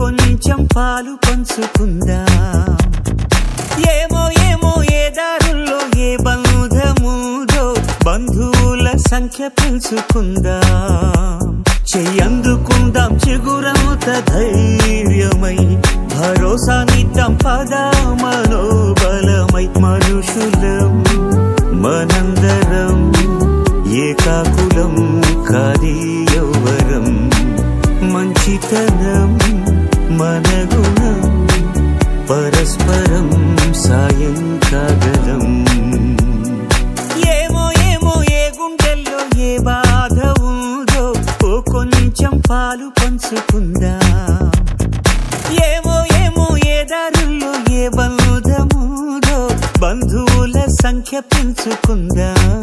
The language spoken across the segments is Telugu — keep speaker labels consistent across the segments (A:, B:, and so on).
A: కొంచెం పాలు పంచుకుందాం ఏమో ఏమో ఏ దారుల్లో ఏ బంధముదో బంధువుల సంఖ్య పెంచుకుందాం చెయ్యందుకుందాం చిగురముత ధైర్యమై భరోసానిద్దాం పదా మనోబలమై మనుషులం మనందరం ఏకాకులం కాది యౌవరం మంచితనం మన గుణం పరస్పరం సాయం కాగలం ఏమో ఏమో ఏ గుండెల్లో ఏ బాధ ఉందో ఓ కొంచెం పాలు పంచుకుందాం ఏమో ఏమో ఏ దారుల్లో ఏ బంధముదో బంధువుల సంఖ్య పెంచుకుందాం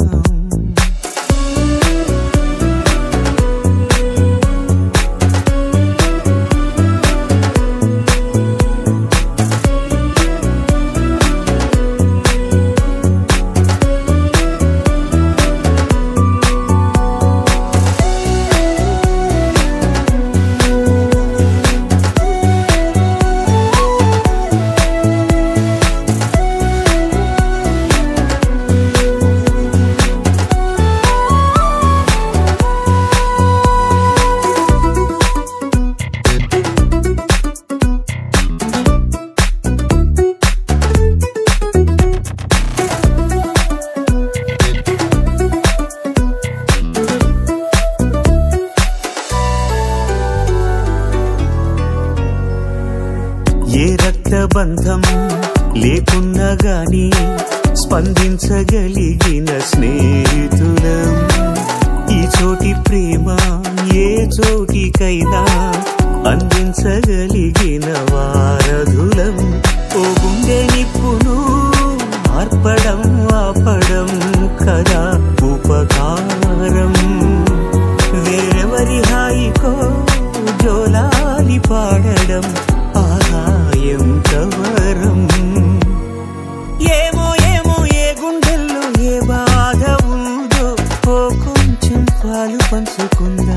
A: ఏ రక్తబంధం లేకున్నా గాని స్పందించగలిగిన స్నేహితులం ఈ చోటి ప్రేమ ఏ చోటికైనా అందించగలిగిన వారధులం ఓ గుండె నిప్పును ఆర్పడం ఆపడం కదా ఉపకారం వేరెవరి హాయికో జోలాలి పాడడం ఆదాయం కవరం ఏమో ఏమో ఏ గుండెల్లో ఏ బాధ ఉందో ఓ కొంచెం పాలు పంచుకుందా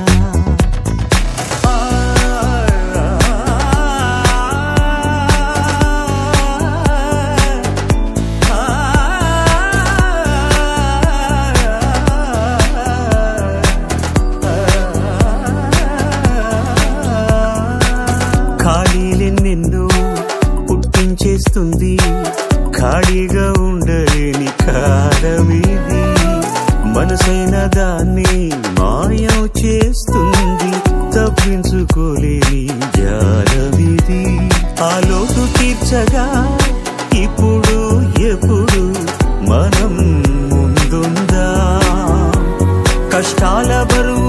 A: ఖాళీలెన్నెన్నో పుట్టించేస్తుంది ఖాళీగా ఉండలేని కాలమిది మనసైన దాన్ని మాయం చేస్తుంది తప్పించుకోలేని జాలమిది ఆ లోటు తీర్చగా ఇప్పుడు ఎప్పుడు మనం ముందుందా కష్టాల బరువు